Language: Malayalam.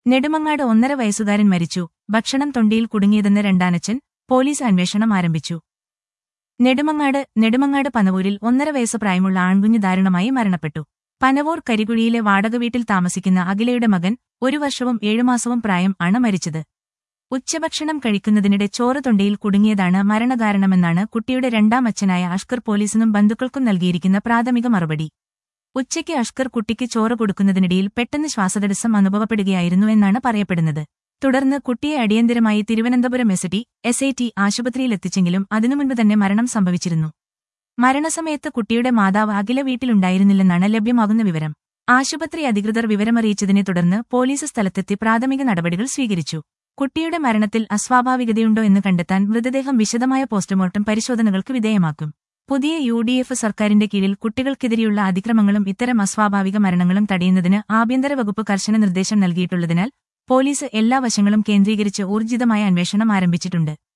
നെടുമങ്ങാട് ഒന്നര വയസ്സുകാരൻ മരിച്ചു ഭക്ഷണം തൊണ്ടിയിൽ കുടുങ്ങിയതെന്ന് രണ്ടാനച്ചൻ പോലീസ് അന്വേഷണം ആരംഭിച്ചു നെടുമങ്ങാട് നെടുമങ്ങാട് പനവൂരിൽ ഒന്നര വയസ്സ് പ്രായമുള്ള ആൺകുഞ്ഞ് ദാരുണമായി മരണപ്പെട്ടു പനവൂർ കരികുഴിയിലെ വാടക വീട്ടിൽ താമസിക്കുന്ന അഖിലയുടെ മകൻ ഒരു വർഷവും ഏഴുമാസവും പ്രായം ആണ് മരിച്ചത് ഉച്ചഭക്ഷണം കഴിക്കുന്നതിനിടെ ചോറ് തൊണ്ടയിൽ കുടുങ്ങിയതാണ് മരണകാരണമെന്നാണ് കുട്ടിയുടെ രണ്ടാം അച്ഛനായ അഷ്കർ പോലീസിനും ബന്ധുക്കൾക്കും നൽകിയിരിക്കുന്ന പ്രാഥമിക മറുപടി ഉച്ചയ്ക്ക് അഷ്കർ കുട്ടിക്ക് ചോറ് കൊടുക്കുന്നതിനിടയിൽ പെട്ടെന്ന് ശ്വാസതടസ്സം അനുഭവപ്പെടുകയായിരുന്നു എന്നാണ് പറയപ്പെടുന്നത് തുടർന്ന് കുട്ടിയെ അടിയന്തരമായി Thiruvananthapuram S T S I T ആശുപത്രിയിലെത്തിച്ചെങ്കിലും അതിനു മുൻപ് തന്നെ മരണം സംഭവിച്ചിരുന്നു മരണസമയത്ത് കുട്ടിയുടെ മാതാവ് അഖില വീട്ടിലുണ്ടായിരുന്നില്ലെന്നാണ് ലഭ്യമാകുന്ന വിവരം ആശുപത്രി അധികൃതർ വിവരമറിയിച്ചതിനെ തുടർന്ന് പോലീസ് സ്ഥലത്തെത്തി പ്രാഥമിക നടപടികൾ സ്വീകരിച്ചു കുട്ടിയുടെ മരണത്തിൽ അസ്വാഭാവികതയുണ്ടോ എന്ന് കണ്ടെത്താൻ മൃതദേഹം വിശദമായ പോസ്റ്റ്മോർട്ടം പരിശോധനകൾക്ക് വിധേയമാക്കും പുതിയ യു ഡി എഫ് സർക്കാരിന്റെ കീഴിൽ കുട്ടികൾക്കെതിരെയുള്ള അതിക്രമങ്ങളും ഇത്തരം അസ്വാഭാവിക മരണങ്ങളും തടയുന്നതിന് ആഭ്യന്തര വകുപ്പ് കർശന നിർദ്ദേശം നൽകിയിട്ടുള്ളതിനാൽ പോലീസ് എല്ലാ വശങ്ങളും കേന്ദ്രീകരിച്ച് ഊർജിതമായ അന്വേഷണം ആരംഭിച്ചിട്ടുണ്ട്